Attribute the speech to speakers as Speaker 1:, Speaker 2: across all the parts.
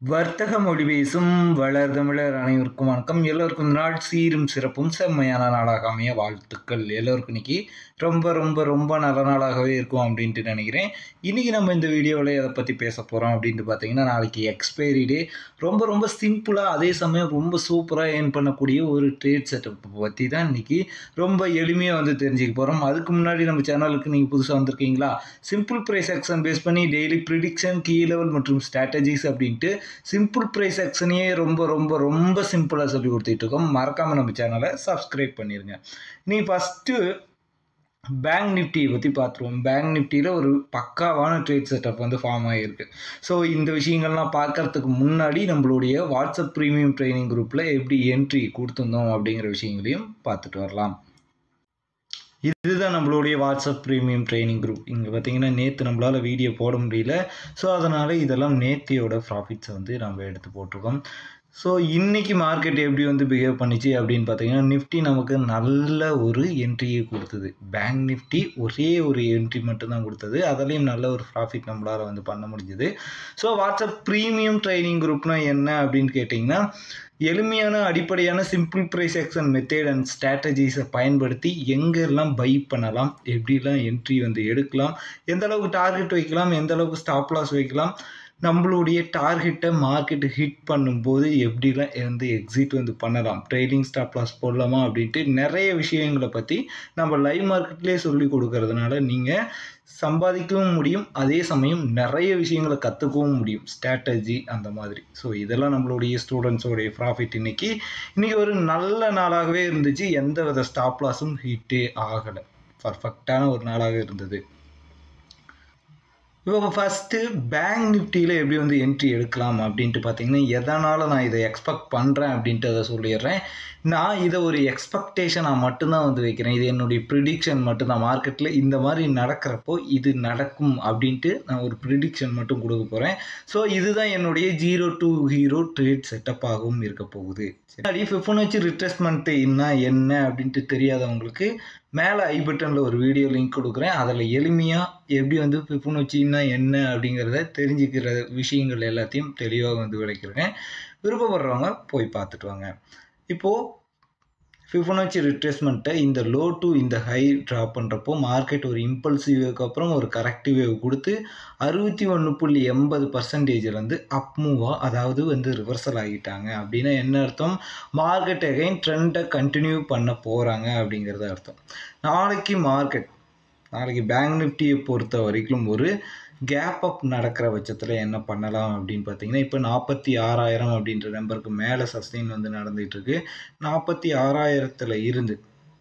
Speaker 1: வர்த்தக மொழி பேசும் வளர் தமிழர் அனைவருக்கும் வணக்கம் எல்லோருக்கும் இந்த நாள் சீரும் சிறப்பும் செம்மையான நாளாக அமைய வாழ்த்துக்கள் எல்லோருக்கும் இன்னைக்கு ரொம்ப ரொம்ப ரொம்ப நல்ல நாளாகவே இருக்கும் அப்படின்ட்டு நினைக்கிறேன் இன்றைக்கி நம்ம இந்த வீடியோவில் எதை பற்றி பேச போகிறோம் அப்படின்ட்டு பார்த்தீங்கன்னா நாளைக்கு எக்ஸ்பைரி டே ரொம்ப ரொம்ப சிம்பிளாக அதே சமயம் ரொம்ப சூப்பராக ஏர்ன் பண்ணக்கூடிய ஒரு ட்ரேட் செட்டப் பற்றி தான் இன்றைக்கி ரொம்ப எளிமையாக வந்து தெரிஞ்சுக்க போகிறோம் அதுக்கு முன்னாடி நம்ம சேனலுக்கு நீங்கள் புதுசாக வந்திருக்கீங்களா சிம்பிள் ப்ரைஸ் ஆக்ஷன் பேஸ் பண்ணி டெய்லி ப்ரிடிக்ஷன் கீ லெவல் மற்றும் ஸ்ட்ராட்டஜிஸ் அப்படின்ட்டு சிம்பிள் ப்ரைஸ் ஆக்ஷனையே ரொம்ப ரொம்ப ரொம்ப சிம்பிளாக சொல்லி கொடுத்துட்டு இருக்கோம் மறக்காமல் நம்ம சேனலை சப்ஸ்கிரைப் பண்ணிடுங்க நீ ஃபஸ்ட்டு பேங்க் நிஃப்டியை பற்றி பார்த்துருவோம் பேங்க் நிஃப்டியில் ஒரு பக்காவான ட்ரேட் செட்டப் வந்து ஃபார்ம் ஆகியிருக்கு ஸோ இந்த விஷயங்கள்லாம் பார்க்கறதுக்கு முன்னாடி நம்மளுடைய வாட்ஸ்அப் ப்ரீமியம் ட்ரைனிங் குரூப்பில் எப்படி என்ட்ரி கொடுத்துருந்தோம் அப்படிங்கிற விஷயங்களையும் பார்த்துட்டு வரலாம் இதுதான் நம்மளுடைய வாட்ஸ்அப் ப்ரீமியம் ட்ரைனிங் குரூப் இங்கே பார்த்தீங்கன்னா நேற்று நம்மளால் வீடியோ போட முடியல ஸோ அதனால் இதெல்லாம் நேத்தியோட ப்ராஃபிட்ஸை வந்து நம்ம எடுத்து போட்டிருக்கோம் ஸோ இன்றைக்கி மார்க்கெட் எப்படி வந்து பிஹேவ் பண்ணிச்சு அப்படின்னு பார்த்தீங்கன்னா நிஃப்டி நமக்கு நல்ல ஒரு என்ட்ரியை கொடுத்தது பேங்க் நிஃப்டி ஒரே ஒரு என்ட்ரி மட்டும்தான் கொடுத்தது அதுலேயும் நல்ல ஒரு ப்ராஃபிட் நம்மளால் வந்து பண்ண முடிஞ்சுது ஸோ வாட்ஸ்அப் ப்ரீமியம் ட்ரைனிங் குரூப்னா என்ன அப்படின்னு கேட்டிங்கன்னா எளிமையான அடிப்படையான simple price action method and ஸ்ட்ராட்டஜிஸை பயன்படுத்தி எங்கெல்லாம் பை பண்ணலாம் எப்படிலாம் என்ட்ரி வந்து எடுக்கலாம் எந்த அளவுக்கு டார்கெட் வைக்கலாம் எந்த அளவுக்கு ஸ்டாப் லாஸ் வைக்கலாம் நம்மளுடைய டார்கெட்டை மார்க்கெட்டு ஹிட் பண்ணும்போது எப்படிலாம் வந்து எக்ஸிட் வந்து பண்ணலாம் ட்ரேடிங் ஸ்டாப் லாஸ் போடலாமா அப்படின்ட்டு நிறைய விஷயங்களை பற்றி நம்ம லைவ் மார்க்கெட்லேயே சொல்லி கொடுக்கறதுனால நீங்கள் சம்பாதிக்கவும் முடியும் அதே சமயம் நிறைய விஷயங்களை கற்றுக்கவும் முடியும் ஸ்ட்ராட்டஜி அந்த மாதிரி ஸோ இதெல்லாம் நம்மளுடைய ஸ்டூடெண்ட்ஸோடைய ப்ராஃபிட் இன்னைக்கு இன்றைக்கி ஒரு நல்ல நாளாகவே இருந்துச்சு எந்த வித ஸ்டாப் லாஸும் ஹிட்டே ஆகலை பர்ஃபெக்டான ஒரு நாளாக இருந்தது இப்போ ஃபஸ்ட்டு பேங்க் நிஃப்டியில் எப்படி வந்து என்ட்ரி எடுக்கலாம் அப்படின்ட்டு பார்த்தீங்கன்னா எதனால் நான் இதை எக்ஸ்பெக்ட் பண்ணுறேன் அப்படின்ட்டு அதை சொல்லிடுறேன் நான் இதை ஒரு எக்ஸ்பெக்டேஷனாக மட்டும்தான் வந்து வைக்கிறேன் இது என்னுடைய ப்ரிடிக்ஷன் மட்டும்தான் மார்க்கெட்டில் இந்த மாதிரி நடக்கிறப்போ இது நடக்கும் அப்படின்ட்டு நான் ஒரு ப்ரிடிக்ஷன் மட்டும் கொடுக்க போகிறேன் ஸோ இதுதான் என்னுடைய ஜீரோ டூ ஹீரோ ட்ரேட் செட்டப்பாகவும் இருக்க போகுது சரி ஃபிஃபோனச்சி ரிட்ரெஸ்மெண்ட்டு என்ன என்ன அப்படின்ட்டு தெரியாதவங்களுக்கு மேலே ஐ பட்டனில் ஒரு வீடியோ லிங்க் கொடுக்குறேன் அதில் எளிமையாக எப்படி வந்து ஃபிஃபோனச்சின்னா என்ன அப்படிங்கிறத தெரிஞ்சுக்கிற விஷயங்கள் எல்லாத்தையும் தெளிவாக வந்து விளக்கிறேன் விருப்பப்படுறவங்க போய் பார்த்துட்டு வாங்க இப்போது ஃபிஃபோனச்சி ரிட்ரேஸ்மெண்ட்டை இந்த லோ டு இந்த ஹை ட்ராப் பண்ணுறப்போ மார்க்கெட் ஒரு இம்பல்சிவ் வேவ்க்கு அப்புறம் ஒரு கரெக்டிவ் வேவ் கொடுத்து அறுபத்தி ஒன்று புள்ளி எண்பது பர்சன்டேஜ்லேருந்து அப் மூவாக அதாவது வந்து ரிவர்சல் ஆகிட்டாங்க அப்படின்னா என்ன அர்த்தம் மார்க்கெட் அகைன் ட்ரெண்டை கண்டினியூ பண்ண போகிறாங்க அப்படிங்கிறது அர்த்தம் நாளைக்கு மார்க்கெட் நாளைக்கு பேங்க் நிஃப்டியை பொறுத்த வரைக்கும் ஒரு கேப் அப் நடக்கிற பட்சத்தில் என்ன பண்ணலாம் அப்படின்னு பார்த்தீங்கன்னா இப்போ நாற்பத்தி ஆறாயிரம் அப்படின்ற நம்பருக்கு மேலே சஸ்டெயின் வந்து நடந்துகிட்ருக்கு நாற்பத்தி ஆறாயிரத்தில் இருந்து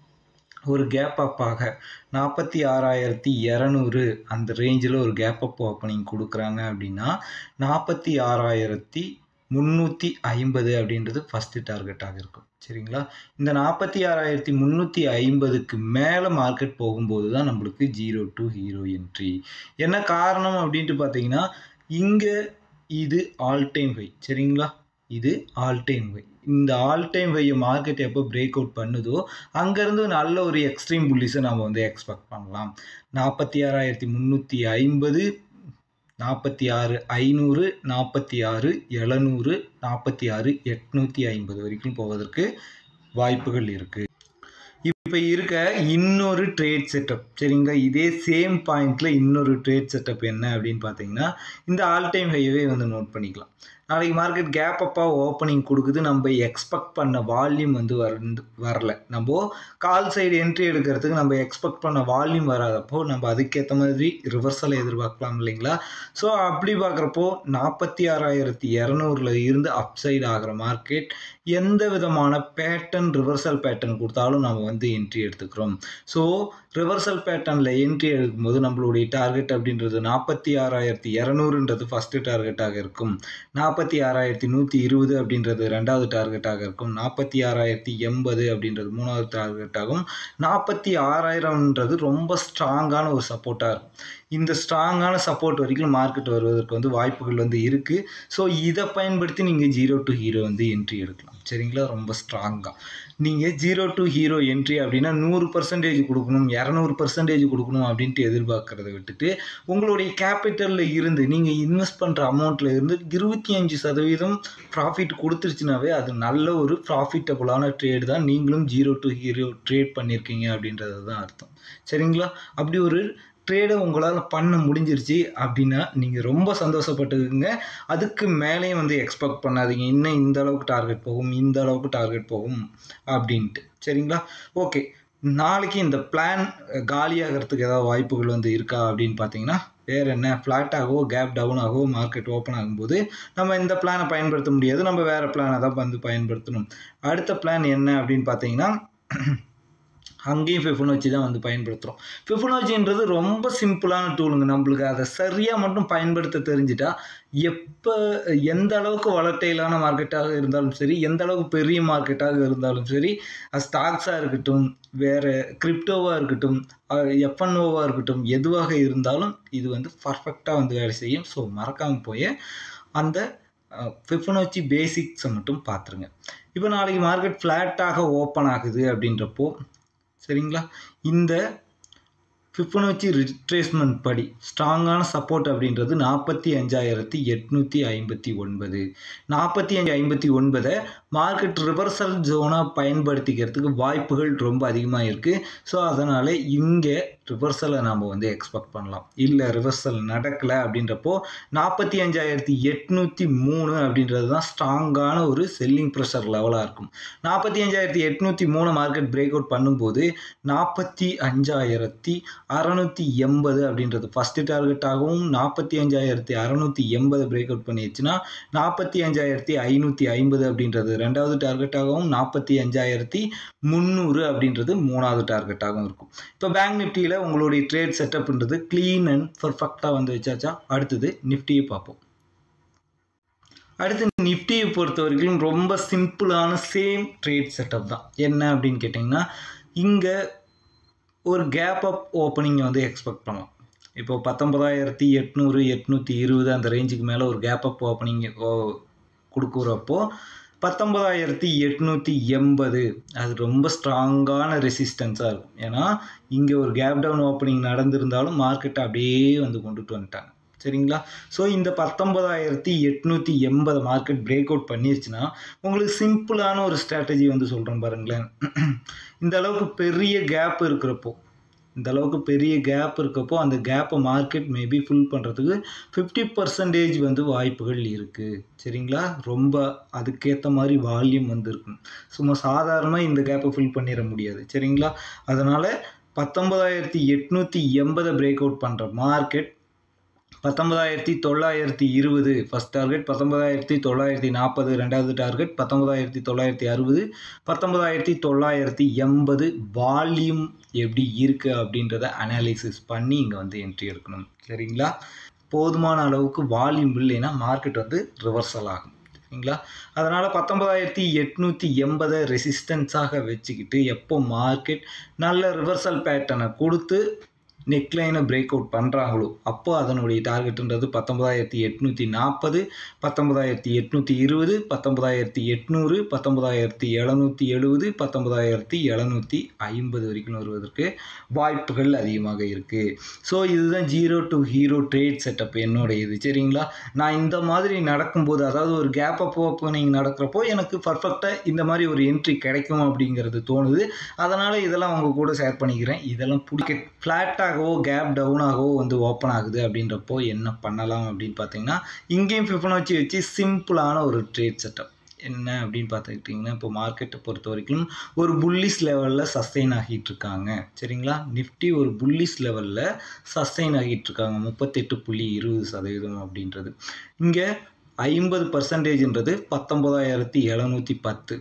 Speaker 1: ஒரு கேப் அப்பாக நாற்பத்தி ஆறாயிரத்தி இரநூறு அந்த ரேஞ்சில் ஒரு கேப் அப் ஓப்பனிங் கொடுக்குறாங்க அப்படின்னா நாற்பத்தி ஆறாயிரத்தி முந்நூற்றி ஐம்பது அப்படின்றது ஃபஸ்ட்டு டார்கெட்டாக இருக்கும் சரிங்களா இந்த நாற்பத்தி ஆறாயிரத்தி முந்நூற்றி ஐம்பதுக்கு மேலே மார்க்கெட் போகும்போது தான் நம்மளுக்கு ஜீரோ டு ஹீரோ என்ட்ரி என்ன காரணம் அப்படின்ட்டு பார்த்தீங்கன்னா இங்கே இது ஆல் டைம் ஹை சரிங்களா இது ஆல் டைம் ஹை இந்த ஆல் டைம் ஹையை மார்க்கெட் எப்போ பிரேக் அவுட் பண்ணுதோ அங்கேருந்து நல்ல ஒரு எக்ஸ்ட்ரீம் புல்லிஸை நம்ம வந்து எக்ஸ்பெக்ட் பண்ணலாம் நாற்பத்தி ஆறாயிரத்தி முந்நூற்றி ஐம்பது நாற்பத்தி ஆறு ஐநூறு நாற்பத்தி ஆறு எழுநூறு நாற்பத்தி ஆறு எட்நூற்றி ஐம்பது வரைக்கும் போவதற்கு வாய்ப்புகள் இருக்குது இப்போ இருக்க இன்னொரு ட்ரேட் செட்டப் சரிங்களா இதே சேம் பாயிண்டில் இன்னொரு ட்ரேட் செட்டப் என்ன அப்படின்னு பார்த்தீங்கன்னா இந்த ஆல் டைம் ஹைவே வந்து நோட் பண்ணிக்கலாம் நாளைக்கு மார்க்கெட் கேப் அப்பாக ஓப்பனிங் கொடுக்குது நம்ம எக்ஸ்பெக்ட் பண்ண வால்யூம் வந்து வர வரல நம்ம கால் சைடு என்ட்ரி எடுக்கிறதுக்கு நம்ம எக்ஸ்பெக்ட் பண்ண வால்யூம் வராதப்போ நம்ம அதுக்கேற்ற மாதிரி ரிவர்சலை எதிர்பார்க்கலாம் இல்லைங்களா ஸோ அப்படி பார்க்குறப்போ நாற்பத்தி ஆறாயிரத்தி இரநூறுல இருந்து அப் சைடு ஆகிற மார்க்கெட் எந்த விதமான பேட்டர்ன் ரிவர்சல் பேட்டர்ன் கொடுத்தாலும் நம்ம வந்து என்ட்ரி எடுத்துக்கிறோம் ஸோ ரிவர்சல் பேட்டர்னில் என்ட்ரி எடுக்கும்போது நம்மளுடைய டார்கெட் அப்படின்றது நாற்பத்தி ஆறாயிரத்தி இரநூறுன்றது ஃபஸ்ட்டு டார்கெட்டாக இருக்கும் நாற்பத்தி ஆறாயிரத்தி நூற்றி இருபது அப்படின்றது ரெண்டாவது டார்கெட்டாக இருக்கும் நாற்பத்தி ஆறாயிரத்தி எண்பது அப்படின்றது மூணாவது டார்கெட்டாகும் நாற்பத்தி ஆறாயிரம்ன்றது ரொம்ப ஸ்ட்ராங்கான ஒரு சப்போர்ட்டாக இருக்கும் இந்த ஸ்ட்ராங்கான சப்போர்ட் வரைக்கும் மார்க்கெட் வருவதற்கு வந்து வாய்ப்புகள் வந்து இருக்குது ஸோ இதை பயன்படுத்தி நீங்கள் ஜீரோ டு ஹீரோ வந்து என்ட்ரி எடுக்கலாம் சரிங்களா ரொம்ப ஸ்ட்ராங்காக நீங்கள் ஜீரோ டு ஹீரோ என்ட்ரி அப்படின்னா நூறு பர்சன்டேஜ் கொடுக்கணும் இரநூறு பர்சன்டேஜ் கொடுக்கணும் அப்படின்ட்டு எதிர்பார்க்கறத விட்டுட்டு உங்களுடைய கேபிட்டலில் இருந்து நீங்கள் இன்வெஸ்ட் பண்ணுற அமௌண்ட்டில் இருந்து இருபத்தி அஞ்சு சதவீதம் ப்ராஃபிட் கொடுத்துருச்சுனாவே அது நல்ல ஒரு ப்ராஃபிட்டபுளான ட்ரேடு தான் நீங்களும் ஜீரோ டு ஹீரோ ட்ரேட் பண்ணியிருக்கீங்க அப்படின்றது தான் அர்த்தம் சரிங்களா அப்படி ஒரு ட்ரேடை உங்களால் பண்ண முடிஞ்சிருச்சு அப்படின்னா நீங்கள் ரொம்ப சந்தோஷப்பட்டுக்குங்க அதுக்கு மேலேயும் வந்து எக்ஸ்பெக்ட் பண்ணாதீங்க இன்னும் இந்த அளவுக்கு டார்கெட் போகும் இந்த அளவுக்கு டார்கெட் போகும் அப்படின்ட்டு சரிங்களா ஓகே நாளைக்கு இந்த பிளான் காலியாகிறதுக்கு ஏதாவது வாய்ப்புகள் வந்து இருக்கா அப்படின்னு பார்த்தீங்கன்னா வேறு என்ன ஃப்ளாட்டாகவோ கேப் டவுன் ஆகவோ மார்க்கெட் ஓப்பன் ஆகும்போது நம்ம இந்த பிளானை பயன்படுத்த முடியாது நம்ம வேறு பிளானை தான் வந்து பயன்படுத்தணும் அடுத்த பிளான் என்ன அப்படின்னு பார்த்தீங்கன்னா அங்கேயும் ஃபிஃபனோச்சி தான் வந்து பயன்படுத்துகிறோம் ஃபிஃபனோச்சின்றது ரொம்ப சிம்பிளான டூலுங்க நம்மளுக்கு அதை சரியாக மட்டும் பயன்படுத்த தெரிஞ்சிட்டா எப்போ எந்த அளவுக்கு வளட்டையிலான மார்க்கெட்டாக இருந்தாலும் சரி எந்த அளவுக்கு பெரிய மார்க்கெட்டாக இருந்தாலும் சரி ஸ்டாக்ஸாக இருக்கட்டும் வேறு கிரிப்டோவாக இருக்கட்டும் எஃப்என்ஓவாக இருக்கட்டும் எதுவாக இருந்தாலும் இது வந்து பர்ஃபெக்டாக வந்து வேலை செய்யும் ஸோ மறக்காமல் போய் அந்த ஃபிஃபனோச்சி பேசிக்ஸை மட்டும் பார்த்துருங்க இப்போ நாளைக்கு மார்க்கெட் ஃப்ளாட்டாக ஓப்பன் ஆகுது அப்படின்றப்போ சரிங்களா இந்த ஃபிஃபனோச்சி ரிட்ரேஸ்மெண்ட் படி ஸ்ட்ராங்கான சப்போர்ட் அப்படின்றது நாற்பத்தி அஞ்சாயிரத்தி எட்நூற்றி ஐம்பத்தி ஒன்பது நாற்பத்தி அஞ்சு ஐம்பத்தி ஒன்பதை மார்க்கெட் ரிவர்சல் ஜோனாக பயன்படுத்திக்கிறதுக்கு வாய்ப்புகள் ரொம்ப அதிகமாக இருக்குது ஸோ அதனால் இங்கே ரிவர்சலை நாம் வந்து எக்ஸ்பெக்ட் பண்ணலாம் இல்லை ரிவர்சல் நடக்கலை அப்படின்றப்போ நாற்பத்தி அஞ்சாயிரத்தி எட்நூற்றி மூணு அப்படின்றது தான் ஸ்ட்ராங்கான ஒரு செல்லிங் ப்ரெஷர் லெவலாக இருக்கும் நாற்பத்தி அஞ்சாயிரத்தி எட்நூற்றி மூணு மார்க்கெட் பிரேக் அவுட் பண்ணும்போது நாற்பத்தி அஞ்சாயிரத்தி அறநூற்றி எண்பது அப்படின்றது ஃபஸ்ட்டு டார்கெட்டாகவும் நாற்பத்தி அஞ்சாயிரத்தி அறநூற்றி எண்பது பிரேக் அவுட் பண்ணிடுச்சுன்னா நாற்பத்தி அஞ்சாயிரத்தி ஐநூற்றி ஐம்பது அப்படின்றது ரெண்டாவது டார்கெட்டாகவும் நாற்பத்தி அஞ்சாயிரத்தி முந்நூறு அப்படின்றது மூணாவது டார்கெட்டாகவும் இருக்கும் இப்போ பேங்க் நிஃப்டியில் உங்களுடைய ட்ரேட் செட்டப்ன்றது க்ளீன் அண்ட் பர்ஃபெக்டாக வந்து வச்சாச்சா அடுத்தது நிஃப்டியை பார்ப்போம் அடுத்து நிஃப்டியை பொறுத்த வரைக்கும் ரொம்ப சிம்பிளான சேம் ட்ரேட் செட்டப் தான் என்ன அப்படின்னு கேட்டிங்கன்னா இங்கே ஒரு கேப் அப் ஓப்பனிங்கை வந்து எக்ஸ்பெக்ட் பண்ணலாம் இப்போ பத்தொன்பதாயிரத்தி எட்நூறு எட்நூற்றி இருபது அந்த ரேஞ்சுக்கு மேலே ஒரு கேப் அப் ஓப்பனிங் கொடுக்குறப்போ பத்தொன்பதாயிரத்தி எட்நூற்றி எண்பது அது ரொம்ப ஸ்ட்ராங்கான ரெசிஸ்டன்ஸாக இருக்கும் ஏன்னா இங்கே ஒரு கேப் டவுன் ஓப்பனிங் நடந்திருந்தாலும் மார்க்கெட்டை அப்படியே வந்து கொண்டுட்டு வந்துட்டாங்க சரிங்களா ஸோ இந்த பத்தொன்பதாயிரத்தி எட்நூற்றி எண்பது மார்க்கெட் பிரேக் அவுட் பண்ணிருச்சுன்னா உங்களுக்கு சிம்பிளான ஒரு ஸ்ட்ராட்டஜி வந்து சொல்கிறேன் பாருங்களேன் இந்த அளவுக்கு பெரிய கேப் இருக்கிறப்போ இந்த அளவுக்கு பெரிய கேப் இருக்கப்போ அந்த கேப்பை மார்க்கெட் மேபி ஃபில் பண்ணுறதுக்கு ஃபிஃப்டி பர்சன்டேஜ் வந்து வாய்ப்புகள் இருக்குது சரிங்களா ரொம்ப அதுக்கேற்ற மாதிரி வால்யூம் வந்து இருக்கும் சும்மா சாதாரணமாக இந்த கேப்பை ஃபில் பண்ணிட முடியாது சரிங்களா அதனால் பத்தொன்பதாயிரத்தி எட்நூற்றி எண்பதை பிரேக் அவுட் பண்ணுற மார்க்கெட் பத்தொன்பதாயிரத்தி தொள்ளாயிரத்தி இருபது ஃபஸ்ட் டார்கெட் பத்தொன்பதாயிரத்தி தொள்ளாயிரத்தி நாற்பது ரெண்டாவது டார்கெட் பத்தொன்பதாயிரத்தி தொள்ளாயிரத்தி அறுபது பத்தொன்பதாயிரத்தி தொள்ளாயிரத்தி எண்பது வால்யூம் எப்படி இருக்குது அப்படின்றத அனாலிசிஸ் பண்ணி இங்கே வந்து என்ட்ரி எடுக்கணும் சரிங்களா போதுமான அளவுக்கு வால்யூம் இல்லைன்னா மார்க்கெட் வந்து ரிவர்சல் ஆகும் சரிங்களா அதனால் பத்தொன்பதாயிரத்தி எட்நூற்றி எண்பதை ரெசிஸ்டன்ஸாக வச்சுக்கிட்டு எப்போ மார்க்கெட் நல்ல ரிவர்சல் பேட்டர்னை கொடுத்து நெக்லைனை பிரேக் அவுட் பண்ணுறாங்களோ அப்போ அதனுடைய டார்கெட்டுன்றது பத்தொன்பதாயிரத்தி எட்நூற்றி நாற்பது பத்தொன்பதாயிரத்தி எட்நூற்றி இருபது பத்தொன்பதாயிரத்தி எட்நூறு பத்தொன்பதாயிரத்தி எழுநூற்றி எழுபது பத்தொன்பதாயிரத்தி எழுநூற்றி ஐம்பது வரைக்கும் வருவதற்கு வாய்ப்புகள் அதிகமாக இருக்குது ஸோ இதுதான் zero to hero trade setup என்னோட இது சரிங்களா நான் இந்த மாதிரி நடக்கும்போது அதாவது ஒரு கேப் அப் ஓப்பனிங் நடக்கிறப்போ எனக்கு பர்ஃபெக்டாக இந்த மாதிரி ஒரு என்ட்ரி கிடைக்கும் அப்படிங்கிறது தோணுது அதனால் இதெல்லாம் உங்கள் கூட ஷேர் பண்ணிக்கிறேன் இதெல்லாம் பிடிக்க ஃப்ளாட்டாக ஆகவோ கேப் டவுனாகவோ வந்து ஓப்பன் ஆகுது அப்படின்றப்போ என்ன பண்ணலாம் அப்படின்னு பார்த்தீங்கன்னா இங்கேயும் ஃபிஃபனோச்சி வச்சு சிம்பிளான ஒரு ட்ரேட் செட்டப் என்ன அப்படின்னு பார்த்துக்கிட்டிங்கன்னா இப்போ மார்க்கெட்டை பொறுத்த வரைக்கும் ஒரு புல்லிஸ் லெவலில் சஸ்டெயின் ஆகிட்டு இருக்காங்க சரிங்களா நிஃப்டி ஒரு புல்லிஸ் லெவலில் சஸ்டெயின் ஆகிட்டு இருக்காங்க முப்பத்தெட்டு புள்ளி இருபது சதவீதம் அப்படின்றது இங்கே ஐம்பது பர்சன்டேஜ்ன்றது பத்தொம்பதாயிரத்தி எழுநூற்றி பத்து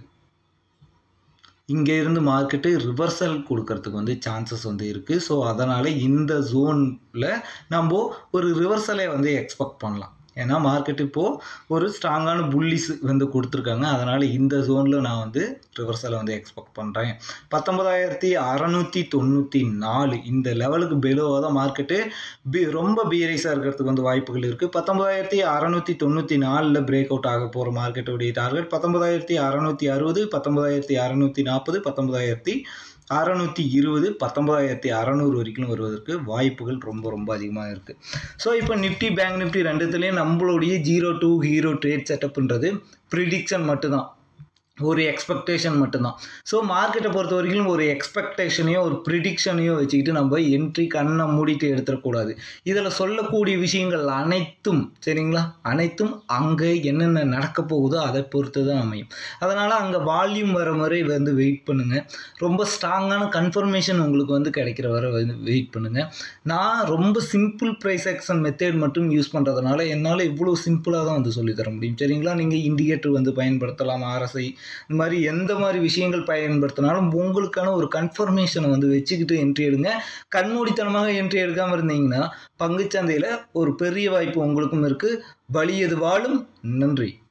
Speaker 1: இங்கே இருந்து மார்க்கெட்டு ரிவர்சல் கொடுக்கறதுக்கு வந்து சான்சஸ் வந்து இருக்குது ஸோ அதனால் இந்த ஜோனில் நம்ம ஒரு ரிவர்சலை வந்து எக்ஸ்பெக்ட் பண்ணலாம் ஏன்னா மார்க்கெட் இப்போது ஒரு ஸ்ட்ராங்கான புல்லிஸ் வந்து கொடுத்துருக்காங்க அதனால் இந்த ஜோனில் நான் வந்து ரிவர்சலை வந்து எக்ஸ்பெக்ட் பண்ணுறேன் பத்தொன்பதாயிரத்தி அறநூற்றி தொண்ணூற்றி நாலு இந்த லெவலுக்கு பெலோவாக தான் மார்க்கெட்டு பி ரொம்ப பியரைஸாக இருக்கிறதுக்கு வந்து வாய்ப்புகள் இருக்குது பத்தொன்பதாயிரத்தி அறநூற்றி தொண்ணூற்றி நாலில் பிரேக் அவுட் ஆக போகிற மார்க்கெட்டுடைய டார்கெட் பத்தொன்பதாயிரத்தி அறநூற்றி அறுபது பத்தொன்பதாயிரத்தி அறநூற்றி நாற்பது பத்தொன்பதாயிரத்தி அறநூற்றி இருபது பத்தொன்பதாயிரத்தி அறநூறு வரைக்கும் வருவதற்கு வாய்ப்புகள் ரொம்ப ரொம்ப அதிகமாக இருக்குது ஸோ இப்போ நிஃப்டி பேங்க் நிஃப்டி ரெண்டுத்துலேயும் நம்மளுடைய ஜீரோ டூ ஹீரோ ட்ரேட் செட்டப்ன்றது ப்ரிடிக்ஷன் மட்டும்தான் ஒரு எக்ஸ்பெக்டேஷன் மட்டும்தான் ஸோ மார்க்கெட்டை பொறுத்த வரைக்கும் ஒரு எக்ஸ்பெக்டேஷனையோ ஒரு ப்ரிடிக்ஷனையோ வச்சுக்கிட்டு நம்ம என்ட்ரி கண்ணை மூடிட்டு எடுத்துடக்கூடாது இதில் சொல்லக்கூடிய விஷயங்கள் அனைத்தும் சரிங்களா அனைத்தும் அங்கே என்னென்ன நடக்க போகுதோ அதை பொறுத்து தான் அமையும் அதனால் அங்கே வால்யூம் வர வரை வந்து வெயிட் பண்ணுங்கள் ரொம்ப ஸ்ட்ராங்கான கன்ஃபர்மேஷன் உங்களுக்கு வந்து கிடைக்கிற வரை வந்து வெயிட் பண்ணுங்கள் நான் ரொம்ப சிம்பிள் ப்ரைஸ் ஆக்ஷன் மெத்தட் மட்டும் யூஸ் பண்ணுறதுனால என்னால் இவ்வளோ சிம்பிளாக தான் வந்து சொல்லித்தர முடியும் சரிங்களா நீங்கள் இண்டிகேட்டர் வந்து பயன்படுத்தலாம் ஆர்எஸ்ஐ இந்த மாதிரி எந்த மாதிரி விஷயங்கள் பயன்படுத்தினாலும் உங்களுக்கான ஒரு கன்ஃபர்மேஷனை வந்து வச்சுக்கிட்டு என்ட்ரி எடுங்க கண்மூடித்தனமாக என்ட்ரி எடுக்காமல் இருந்தீங்கன்னா பங்குச்சந்தையில் ஒரு பெரிய வாய்ப்பு உங்களுக்கும் இருக்குது வலியது வாழும் நன்றி